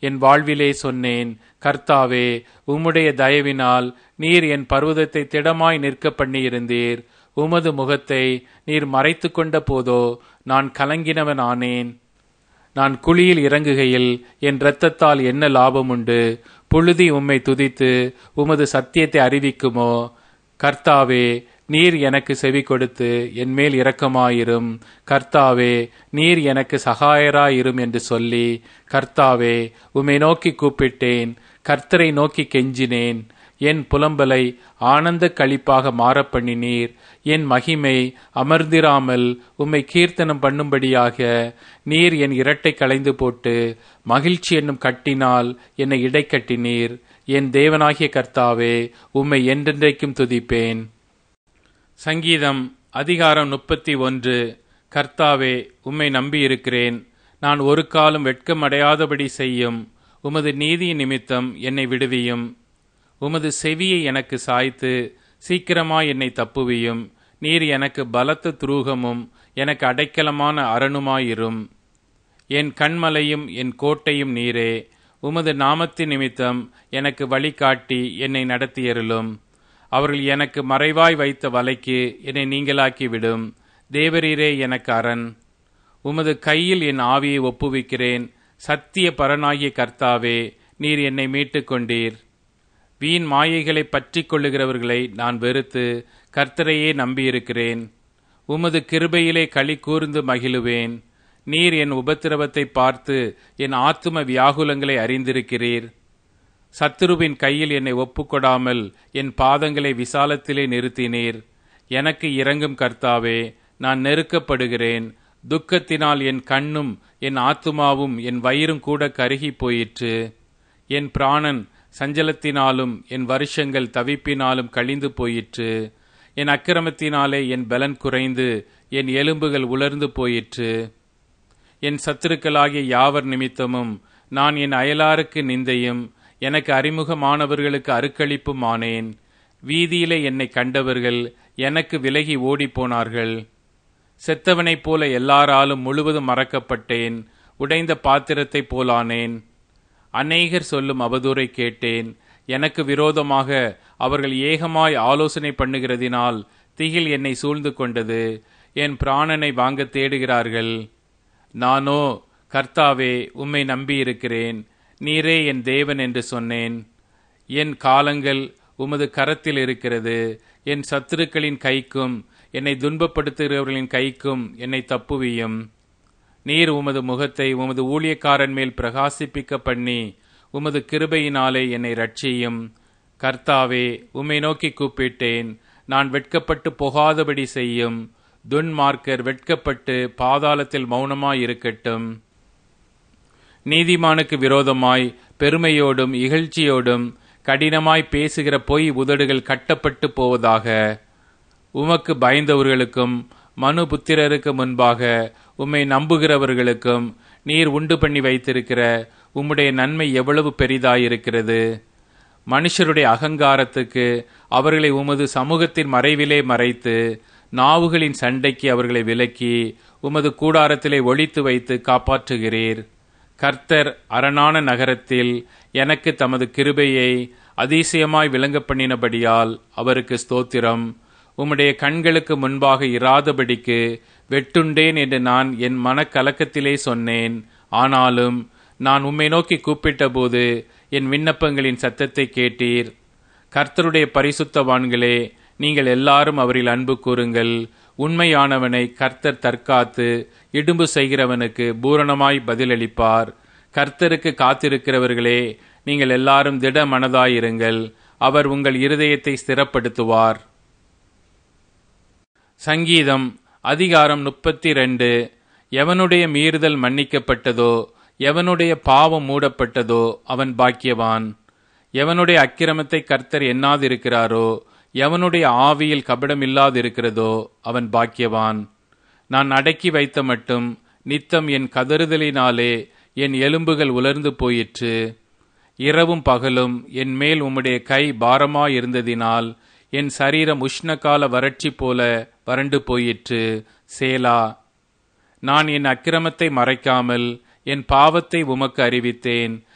என் வாழ்விலே சொன்னேன் கர்த்தாவே உம்முடைய தயவினால் நீர் என் பர்வதத்தை திடமாய் நிற்க பண்ணியிருந்தீர் உமது முகத்தை நீர் மறைத்து கொண்ட போதோ நான் கலங்கினவன் ஆனேன் நான் குழியில் இறங்குகையில் என் இரத்தத்தால் என்ன லாபம் உண்டு புழுதி உம்மை துதித்து உமது சத்தியத்தை அறிவிக்குமோ கர்த்தாவே நீர் எனக்கு செவி கொடுத்து என் மேல் இரக்கமாயிரும் கர்த்தாவே நீர் எனக்கு சகாயராயிரும் என்று சொல்லி கர்த்தாவே உம்மை நோக்கி கூப்பிட்டேன் கர்த்தரை நோக்கி கெஞ்சினேன் என் புலம்பலை ஆனந்த களிப்பாக மாறப் பண்ணினீர் என் மகிமை அமர்ந்திராமல் உம்மை கீர்த்தனம் பண்ணும்படியாக நீர் என் இரட்டை களைந்து போட்டு மகிழ்ச்சி என்னும் கட்டினால் என்னை இடைக்கட்டினீர் என் தேவனாகிய கர்த்தாவே உம்மை என்றென்றைக்கும் துதிப்பேன் சங்கீதம் அதிகாரம் முப்பத்தி ஒன்று கர்த்தாவே உம்மை நம்பியிருக்கிறேன் நான் ஒரு காலம் வெட்கமடையாதபடி செய்யும் உமது நீதியின் நிமித்தம் என்னை விடுவியும் உமது செவியை எனக்கு சாய்த்து சீக்கிரமாய் என்னை தப்புவியும் நீர் எனக்கு பலத்த துரூகமும் எனக்கு அடைக்கலமான அரணுமாயிரும் என் கண்மலையும் என் கோட்டையும் நீரே உமது நாமத்தின் நிமித்தம் எனக்கு வழிகாட்டி என்னை நடத்தியருளும் அவர்கள் எனக்கு மறைவாய் வைத்த வலைக்கு என்னை நீங்களாக்கி விடும் தேவரீரே எனக்கு அரண் உமது கையில் என் ஆவியை ஒப்புவிக்கிறேன் சத்திய பரனாகிய கர்த்தாவே நீர் என்னை மீட்டுக் கொண்டீர் வீண் மாயைகளை பற்றி கொள்ளுகிறவர்களை நான் வெறுத்து கர்த்தரையே நம்பியிருக்கிறேன் உமது கிருபையிலே களி கூர்ந்து மகிழுவேன் நீர் என் உபத்திரவத்தை பார்த்து என் ஆத்தும வியாகுலங்களை அறிந்திருக்கிறீர் சத்துருவின் கையில் என்னை ஒப்புக்கொடாமல் என் பாதங்களை விசாலத்திலே நிறுத்தினீர் எனக்கு இறங்கும் கர்த்தாவே நான் நெருக்கப்படுகிறேன் துக்கத்தினால் என் கண்ணும் என் ஆத்துமாவும் என் வயிறும் கூட கருகி போயிற்று என் பிராணன் சஞ்சலத்தினாலும் என் வருஷங்கள் தவிப்பினாலும் கழிந்து போயிற்று என் அக்கிரமத்தினாலே என் பலன் குறைந்து என் எலும்புகள் உலர்ந்து போயிற்று என் சத்துருக்களாகிய யாவர் நிமித்தமும் நான் என் அயலாருக்கு நிந்தையும் எனக்கு அறிமுகமானவர்களுக்கு அருக்களிப்பும் ஆனேன் வீதியிலே என்னை கண்டவர்கள் எனக்கு விலகி ஓடிப்போனார்கள் செத்தவனைப் போல எல்லாராலும் முழுவதும் மறக்கப்பட்டேன் உடைந்த பாத்திரத்தைப் போலானேன் அநேகர் சொல்லும் அவதூறை கேட்டேன் எனக்கு விரோதமாக அவர்கள் ஏகமாய் ஆலோசனை பண்ணுகிறதினால் திகில் என்னை சூழ்ந்து கொண்டது என் பிராணனை வாங்க தேடுகிறார்கள் நானோ கர்த்தாவே உம்மை நம்பியிருக்கிறேன் நீரே என் தேவன் என்று சொன்னேன் என் காலங்கள் உமது கரத்தில் இருக்கிறது என் சத்துருக்களின் கைக்கும் என்னை துன்பப்படுத்துகிறவர்களின் கைக்கும் என்னை தப்புவியும் நீர் உமது முகத்தை உமது ஊழியக்காரன் மேல் பிரகாசிப்பிக்க பண்ணி உமது கிருபையினாலே என்னை ரட்சியும் கர்த்தாவே உம்மை நோக்கி கூப்பிட்டேன் நான் வெட்கப்பட்டு போகாதபடி செய்யும் துன்மார்க்கர் வெட்கப்பட்டு பாதாளத்தில் மௌனமாயிருக்கட்டும் நீதிமானுக்கு விரோதமாய் பெருமையோடும் இகழ்ச்சியோடும் கடினமாய் பேசுகிற பொய் உதடுகள் கட்டப்பட்டு போவதாக உமக்கு பயந்தவர்களுக்கும் மனு புத்திரருக்கு முன்பாக உம்மை நம்புகிறவர்களுக்கும் நீர் உண்டு பண்ணி வைத்திருக்கிற உம்முடைய நன்மை எவ்வளவு பெரிதாயிருக்கிறது மனுஷருடைய அகங்காரத்துக்கு அவர்களை உமது சமூகத்தின் மறைவிலே மறைத்து நாவுகளின் சண்டைக்கு அவர்களை விலக்கி உமது கூடாரத்திலே ஒழித்து வைத்து காப்பாற்றுகிறீர் கர்த்தர் அரணான நகரத்தில் எனக்கு தமது கிருபையை அதிசயமாய் விளங்க பண்ணினபடியால் அவருக்கு ஸ்தோத்திரம் உம்முடைய கண்களுக்கு முன்பாக இராதபடிக்கு வெட்டுண்டேன் என்று நான் என் மனக்கலக்கத்திலே சொன்னேன் ஆனாலும் நான் உம்மை நோக்கி கூப்பிட்டபோது என் விண்ணப்பங்களின் சத்தத்தை கேட்டீர் கர்த்தருடைய பரிசுத்தவான்களே நீங்கள் எல்லாரும் அவரில் அன்பு கூறுங்கள் உண்மையானவனை கர்த்தர் தற்காத்து இடும்பு செய்கிறவனுக்கு பூரணமாய் பதிலளிப்பார் கர்த்தருக்கு காத்திருக்கிறவர்களே நீங்கள் எல்லாரும் திட மனதாயிருங்கள் அவர் உங்கள் இருதயத்தை ஸ்திரப்படுத்துவார் சங்கீதம் அதிகாரம் முப்பத்தி ரெண்டு எவனுடைய மீறுதல் மன்னிக்கப்பட்டதோ எவனுடைய பாவம் மூடப்பட்டதோ அவன் பாக்கியவான் எவனுடைய அக்கிரமத்தை கர்த்தர் எண்ணாதிருக்கிறாரோ எவனுடைய ஆவியில் கபடம் இல்லாதிருக்கிறதோ அவன் பாக்கியவான் நான் அடக்கி வைத்த மட்டும் நித்தம் என் கதறுதலினாலே என் எலும்புகள் உலர்ந்து போயிற்று இரவும் பகலும் என் மேல் உம்முடைய கை பாரமாயிருந்ததினால் என் சரீரம் உஷ்ணகால வறட்சி போல வறண்டு போயிற்று சேலா நான் என் அக்கிரமத்தை மறைக்காமல் என் பாவத்தை உமக்கு அறிவித்தேன்